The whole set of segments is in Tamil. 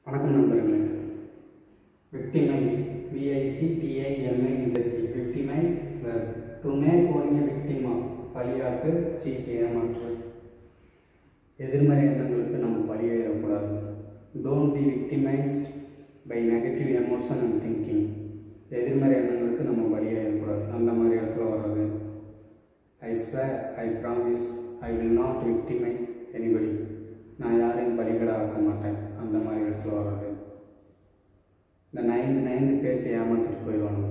வணக்கம் நண்பர்களே victimise V I C T I M I Z E victimise to make one a victim of பலியாக்கு சீட் ஏமாற்று எதிர்மறை எண்ணங்களுக்கு நம்ம பலியாயிடக்கூடாது don't be victimised by negative emotion and thinking எதிர்மறை எண்ணங்களுக்கு நம்ம பலியாயிடக்கூடாது அந்த மாதிரி இடத்துல வர்றது I swear I promise I will not victimise anybody நான் யாரையும் பலிகடா ஆக்க மாட்டேன் அந்த மாதிரி இடத்துல வர்றது இந்த நயந்து நயந்து பேசி ஏமாத்திட்டு போயிடுவாங்க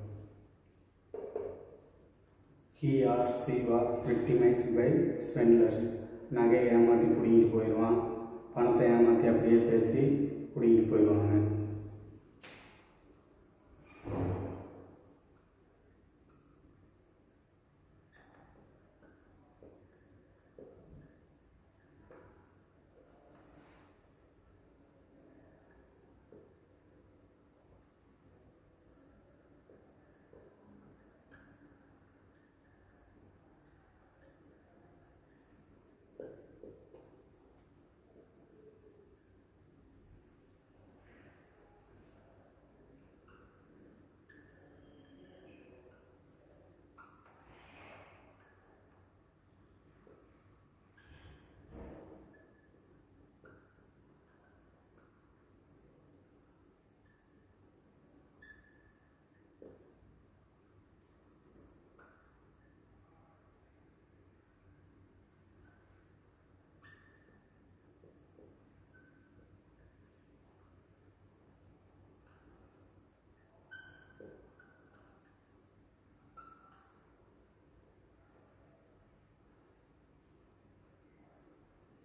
he or she was victimised by spenders நகையை ஏமாற்றி பிடிங்கிட்டு போயிடுவான் பணத்தை ஏமாற்றி அப்படியே பேசி பிடிங்கிட்டு போயிடுவாங்க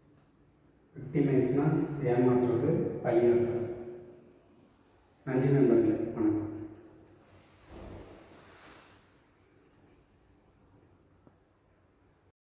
விக்டிமைஸ்னால் ஏமாற்றுறது பழியாக்குறது நன்றி நண்பர்களே